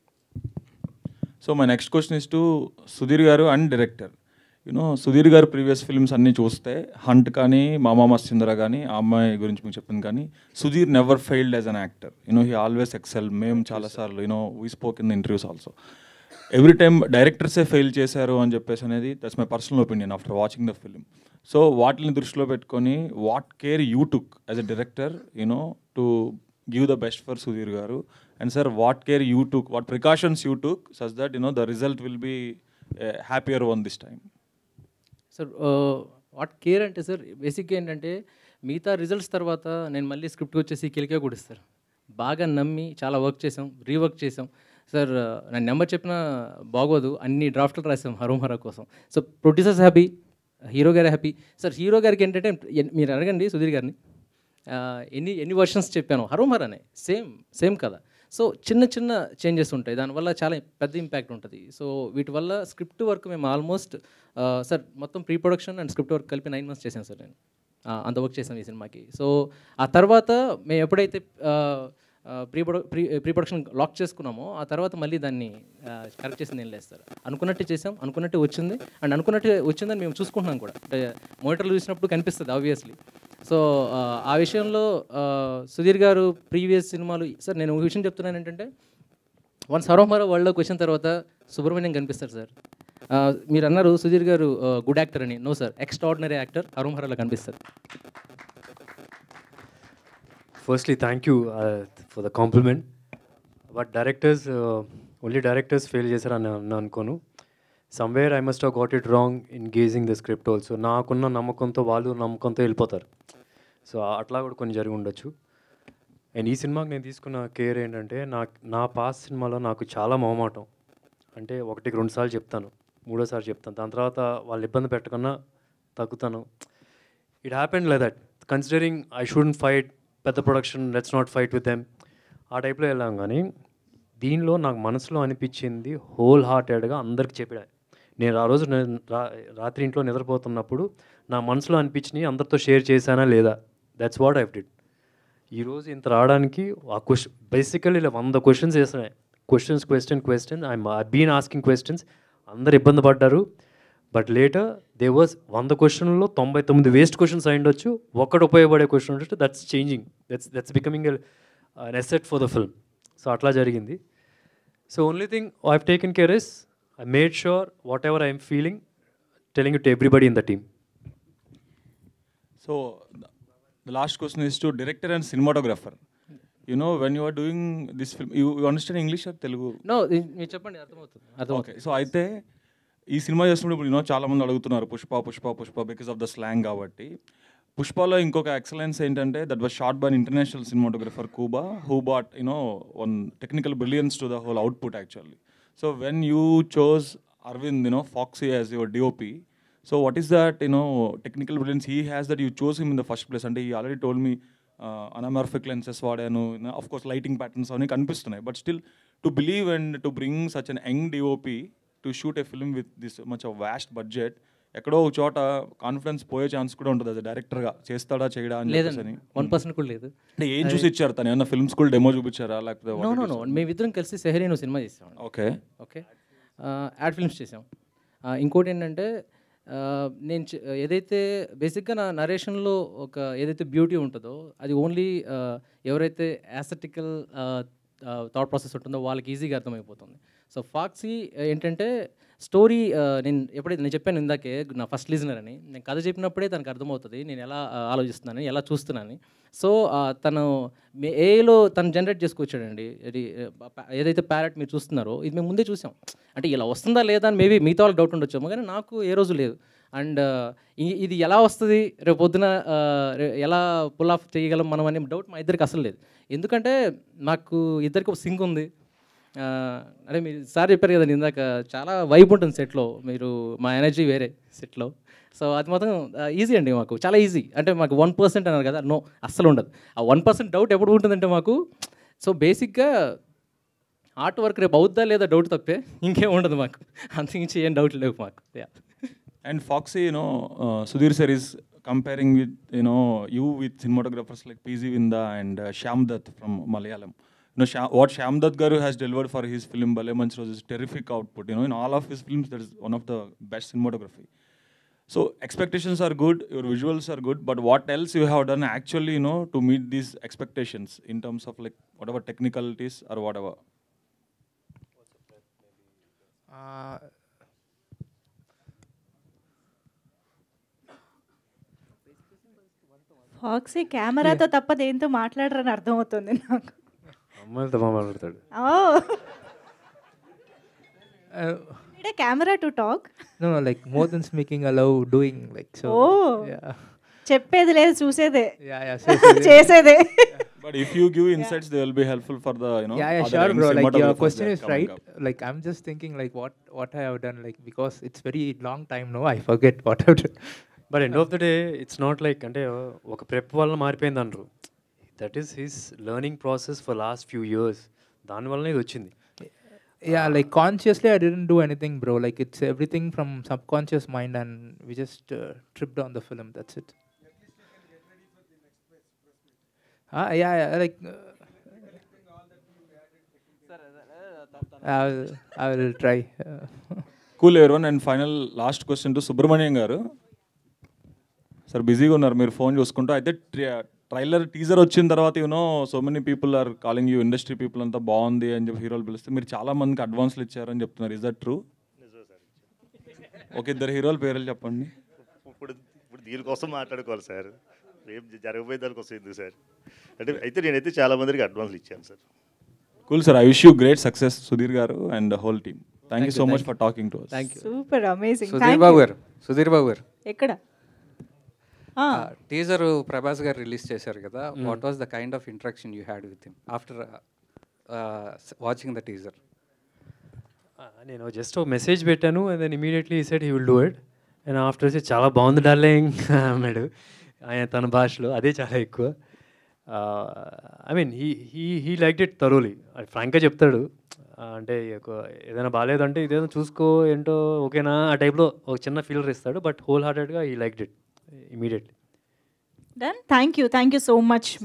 so my next question is to Sudheer garu and director you know Sudheer గారు ప్రీవియస్ ఫిల్మ్స్ అన్నీ చూస్తే హంట్ కానీ మామా మశ్చంద్ర కానీ ఆ అమ్మాయి గురించి మీకు చెప్పింది కానీ Sudheer never failed as an actor you know he always excel మేము చాలాసార్లు you know we spoke in the interviews also every time డైరెక్టర్సే ఫెయిల్ చేశారు అని చెప్పేసి అనేది that's my personal opinion after watching the film so వాటిని దృష్టిలో పెట్టుకొని what care you took as a director you know to give the best for Sudheer garu and sir what care you took what precautions you took such that you know the result will be happier one this time sir what care అంటే sir బేసిక్గా ఏంటంటే మిగతా results తర్వాత నేను మళ్ళీ script వచ్చేసి కిలికే కూడా sir బాగా నమ్మి చాలా వర్క్ చేసాం రీవర్క్ చేసాం సార్ నేను నెంబర్ చెప్పినా బాగోదు అన్ని డ్రాఫ్ట్లు రాసాం హరోం హరా కోసం so producers happy hero garu happy sir hero గారికి ఏంటంటే ఎన్- మీరు అడగండి సుధీర్ గారిని ఆ, ఎన్ని ఎన్ని వర్షన్స్ చెప్పాను హరోం హరానే సేమ్ సేమ్ కదా సో చిన్న చిన్న చేంజెస్ ఉంటాయి దానివల్ల చాలా పెద్ద ఇంపాక్ట్ ఉంటుంది సో వీటి వల్ల స్క్రిప్ట్ వర్క్ మేము ఆల్మోస్ట్ సార్ మొత్తం pre production and script work కలిపి నైన్ మంత్స్ చేశాను సార్ నేను ఆ, అంత వర్క్ చేశాను ఈ సినిమాకి సో ఆ తర్వాత మేము ఎప్పుడైతే ప్రీ ప్రొడ ప్రీ ప్రీ ప్రొడక్షన్ లాక్ చేసుకున్నామో ఆ తర్వాత మళ్ళీ దాన్ని కరెక్ట్ చేసింది ఏం లేదు సార్ అనుకున్నట్టు చేసాం అనుకున్నట్టు వచ్చింది అండ్ అనుకున్నట్టు వచ్చిందని మేము చూసుకుంటున్నాం కూడా అంటే మోనిటర్లు చూసినప్పుడు కనిపిస్తుంది ఆబ్వియస్లీ సో ఆ, ఆ విషయంలో ఆ, సుధీర్ గారు ప్రీవియస్ సినిమాలు సార్ నేను ఒక విషయం చెప్తున్నాను ఏంటంటే వన్స్ హరోమరో వరల్డ్లోకి వచ్చిన తర్వాత సుబ్రహ్మణ్యం కనిపిస్తారు సార్ మీరు అన్నారు సుధీర్ గారు గుడ్ యాక్టర్ అని నో సార్ ఎక్స్ట్రాడినరీ యాక్టర్ హరుంహరలో కనిపిస్తారు firstly thank you for the compliment but directors only directors fail చేశారని అని అనుకోను somewhere I must got it wrong in gauging the script also నాకున్న నమ్మకంతో వాళ్ళు నమ్మకంతో వెళ్ళిపోతారు సో అట్లా కూడా కొన్ని జరిగి ఉండొచ్చు అండ్ ఈ సినిమాకి నేను తీసుకున్న కేర్ ఏంటంటే నా నా పాస్ సినిమాలో నాకు చాలా మొహమాటం అంటే ఒకటికి రెండు సార్లు చెప్తాను మూడోసారి చెప్తాను దాని తర్వాత వాళ్ళు ఇబ్బంది పెట్టకుండా తగ్గుతాను it happened like that considering I shouldn't fight పెద్ద production let's not fight with them ఆ టైప్లో వెళ్ళాం కానీ దీనిలో నాకు మనసులో అనిపించింది హోల్ హార్టెడ్గా అందరికి చెప్పా నేను ఆ రోజు నే- రా- రాత్రి ఇంట్లో నిద్రపోతున్నప్పుడు నా మనసులో అనిపించినవి అందరితో షేర్ చేశానా లేదా దట్స్ వాట్ ఐ డిడ్ ఈరోజు ఇంత రావడానికి ఆ క్వశ్చన్ బేసికల్లీ ఇలా వంద క్వశ్చన్స్ వేస్తున్నాయి questions question question I been asking questions అందరు ఇబ్బంది పడ్డారు బట్ లేటర్ దే వాజ్ వంద క్వశ్చన్లో తొంభై తొమ్మిది వేస్ట్ క్వశ్చన్స్ అయి ఉండొచ్చు ఒక్కటి ఉపయోగపడే క్వశ్చన్ ఉండొచ్చు that's changing that's that's becoming an asset for the film so అట్లా జరిగింది so only thing I taken care is I made sure whatever I'm feeling telling to everybody in the team So the- the last question is to director and cinematographer. You know, when you are doing this film, you, you understand English or Telugu? No మీరు చెప్పండి అర్థమవుతుంది okay అర్థమవుతుంది so అయితే ఈ cinema చేస్తున్నప్పుడు you know చాలా మంది అడుగుతున్నారు Pushpa Pushpa Pushpa because of the slang కాబట్టి పుష్పలో ఇంకొక ఎక్సలెన్స్ ఏంటంటే that was shot by international cinematographer Kuba who brought you know one technical brilliance to the whole output actually so when you chose Aravind you know foxy as your DOP so what is that you know technical brilliance he has that you chose him in the first place అంటే ఈ already told me anamorphic lenses వాడాను of course lighting patterns అవన్నీ కనిపిస్తున్నాయి but still to believe and to bring such an young DOP to shoot a film with this much of vast budget ఎక్కడో ఒక చోట confidence పోయే chance కూడా ఉంటుంది అది డైరెక్టర్గా చేస్తాడా చేయడా అని చెప్పేసి లేదండి అని. వన్ పర్సెంట్ కూడా లేదు అంటే ఏం చూసి ఇచ్చారు తను ఏమన్నా ఫిల్మ్ స్కూల్ డెమో చూపించారా లేకపోతే what no it no is? No మేమిద్దరం కలిసి సెహరీ నువ్వు సినిమా చేసాం Okay. ఓకే యాడ్ ఫిల్మ్స్ చేసాం ఆ, ఇంకోటి ఏంటంటే ఆ, నేను చే- ఏదైతే బేసిక్గా నా నరేషన్లో ఒక ఏదైతే బ్యూటీ ఉంటుందో అది ఓన్లీ ఎవరైతే యాసటికల్ థాట్ ప్రాసెస్ ఉంటుందో వాళ్ళకి ఈజీగా అర్థమైపోతుంది సో ఫాక్సీ ఏంటంటే స్టోరీ నేను ఎప్పుడైతే నేను చెప్పాను ఇందాకే నా ఫస్ట్ లిజనర్ అని నేను కథ చెప్పినప్పుడే తనకు అర్థమవుతుంది నేను ఎలా ఆ, ఆలోచిస్తున్నానని ఎలా చూస్తున్నానని సో ఆ, తను మే- ఏలో తను జనరేట్ చేసుకొచ్చాడండి ఇది ఆ, ప- ఏదైతే ప్యారెట్ మీరు చూస్తున్నారో ఇది మేము ముందే చూసాం అంటే ఇలా వస్తుందా లేదా అని మేబీ మిగతా వాళ్ళకి డౌట్ ఉండొచ్చేమో కానీ నాకు ఏ రోజు లేదు అండ్ ఇది ఎలా వస్తుంది రేపు పొద్దున ఆ, రే- ఎలా పుల్ ఆఫ్ చేయగలం మనం అనే డౌట్ మా ఇద్దరికి అసలు లేదు ఎందుకంటే నాకు ఇద్దరికి ఒక సింక్ ఉంది ఆ, అదే మీరు సార్ చెప్పారు కదండి ఇందాక చాలా వైబ్ ఉంటుంది సెట్లో మీరు మా ఎనర్జీ వేరే సెట్లో సో అది మాత్రం ఈజీ అండి మాకు చాలా ఈజీ అంటే మాకు వన్ పర్సెంట్ అన్నారు కదా నో అస్సలు ఉండదు ఆ వన్ పర్సెంట్ డౌట్ ఎప్పుడు ఉంటుందంటే మాకు సో బేసిక్గా ఆర్ట్ వర్క్ రేపు అవుద్దా లేదా డౌట్ తప్పే ఇంకేం ఉండదు మాకు అంతకించి ఏం డౌట్ లేవు మాకు Yeah. And Foxy, you know, uh, Sudhir sir is comparing with, you know, you with cinematographers like PZ Vinda and uh, Shyam Dutt from Malayalam. You know, Shyam, what Shyam Dutt Garu has delivered for his film Bale Manch Rose is terrific output. You know, in all of his films, that is one of the best cinematography. So expectations are good, your visuals are good, but what else you have done actually, you know, to meet these expectations in terms of like whatever technicalities or whatever? Uh, ఫాక్సీ కెమెరాతో తప్ప దేంతో మాట్లాడరని అర్థమవుతుంది నాకు అమ్మాయిలతో మాట్లాడతాడు ఓ camera to talk no, no, like more than speaking, allow doing like so. ఓ Yeah. చెప్పేది లేదు చూసేదే Yeah, yeah, చేసేదే. చేసేదే But if you give insights, they will be helpful for the, you know, yeah, yeah, other sure, young bro. Like your cinematographers question that is are coming right. up. Like I'm just thinking, like what what I have done, like because it's very long time now. I forget what I've done. But end of the day it's not like అంటే ఒక prep వల్ల మారిపోయింది అంటారు that is his learning process for last few years దానివల్లనే ఇది వచ్చింది yeah, like consciously, I didn't do anything, bro. Like it's everything from subconscious mind, and we just uh, tripped on the film. That's it. Ah, yeah, yeah, like. Uh, I will, I will try. Uh, cool ఎవరి and final last question to Subrahmanyam garu sir బిజీగా ఉన్నారు మీరు phone చూసుకుంటూ అయితే trailer teaser వచ్చిన తర్వాత you know so many people are calling you industry people అంతా బాగుంది అని చెప్పి హీరోలు పిలిస్తే మీరు చాలా మందికి అడ్వాన్స్లు ఇచ్చారని చెప్తున్నారు ఇస్ దట్ ట్రూ ఒక ఇద్దరు హీరోల పేర్లు చెప్పండి ఇప్పుడు ఇప్పుడు దీనికోసం మాట్లాడుకోవాలి సార్ రేపు జరగబోయే దానికోసం ఎందుకు సార్ అంటే అయితే నేనైతే చాలా మందికి అడ్వాన్స్లు ఇచ్చాను sir cool sir I wish you great success Sudheer garu and whole team thank you you, so thank much you. For talking to Thank you. Super amazing Sudheer Babu garu Sudheer Babu గారు ఎక్కడ ఆ, టీజర్ ప్రభాస్ గారు రిలీజ్ చేశారు కదా what was the kind of interaction you had with him after watching the teaser నేను just ఒక message పెట్టాను and then immediately set he will do it and after వచ్చి చాలా బాగుంది డార్లింగ్ అన్నాడు ఆయన తన భాషలో అదే చాలా ఎక్కువ I mean he he he like it thoroughly ఫ్రాంక్గా చెప్తాడు ఆ, అంటే ఒక- ఏదైనా బాగాలేదంటే ఇదేదో చూసుకో ఏంటో ఓకేనా ఆ టైప్లో ఒక చిన్న ఫీలర్ ఇస్తాడు బట్ హోల్ హార్టెడ్గా he like it immediately done thank you thank you so much